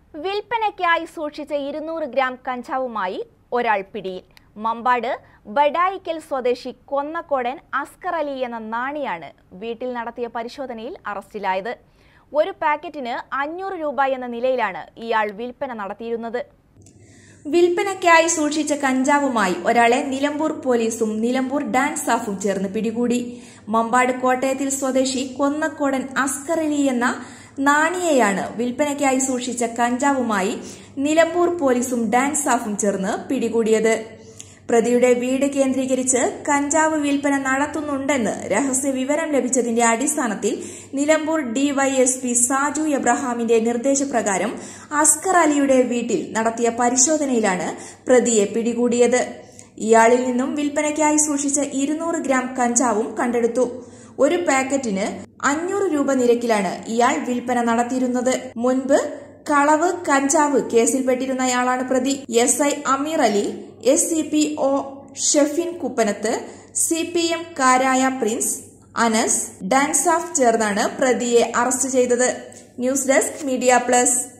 വിൽപ്പനയ്ക്കായി സൂക്ഷിച്ച ഇരുന്നൂറ് ഗ്രാം കഞ്ചാവുമായി ഒരാൾ പിടിയിൽ മമ്പാട് ബഡായിക്കൽ സ്വദേശി കൊന്നക്കോടൻ അസ്കർ അലി എന്ന നാണിയാണ് വീട്ടിൽ നടത്തിയ പരിശോധനയിൽ അറസ്റ്റിലായത് ഒരു പാക്കറ്റിന് അഞ്ഞൂറ് രൂപ എന്ന നിലയിലാണ് ഇയാൾ വിൽപ്പന നടത്തിയിരുന്നത് വിൽപ്പനയ്ക്കായി സൂക്ഷിച്ച കഞ്ചാവുമായി ഒരാളെ നിലമ്പൂർ പോലീസും നിലമ്പൂർ ഡാൻസ് സ്റ്റാഫും ചേർന്ന് പിടികൂടി മമ്പാട് കോട്ടയത്തിൽ സ്വദേശി കൊന്നക്കോടൻ അസ്കർ അലി എന്ന നാണിയെയാണ് വിൽപ്പനയ്ക്കായി സൂക്ഷിച്ച കഞ്ചാവുമായി നിലമ്പൂർ പോലീസും ഡാൻസ് സ്റ്റാഫും ചേർന്ന് പിടികൂടിയത് പ്രതിയുടെ വീട് കേന്ദ്രീകരിച്ച് കഞ്ചാവ് വിൽപ്പന നടത്തുന്നുണ്ടെന്ന് രഹസ്യ വിവരം ലഭിച്ചതിന്റെ അടിസ്ഥാനത്തിൽ നിലമ്പൂർ ഡിവൈഎസ്പി സാജു എബ്രഹാമിന്റെ നിർദ്ദേശപ്രകാരം അസ്കർ അലിയുടെ വീട്ടിൽ നടത്തിയ പരിശോധനയിലാണ് പ്രതിയെ പിടികൂടിയത് ഇയാളിൽ നിന്നും വിൽപ്പനയ്ക്കായി സൂക്ഷിച്ച ഇരുന്നൂറ് ഗ്രാം കഞ്ചാവും കണ്ടെടുത്തു ഒരു പാക്കറ്റിന് അഞ്ഞൂറ് രൂപ നിരക്കിലാണ് ഇയാൾ വിൽപ്പന നടത്തിയിരുന്നത് മുൻപ് കളവ് കഞ്ചാവ് കേസിൽപ്പെട്ടിരുന്നയാളാണ് പ്രതി S I Ameer Ali S C P O Shefin Kuppanath C P M കാരായ പ്രിൻസ് അനസ് ഡാൻസാഫ് ചേർന്നാണ് പ്രതിയെ അറസ്റ്റ് ചെയ്തത് ന്യൂസ് ഡെസ്ക് മീഡിയ പ്ലസ്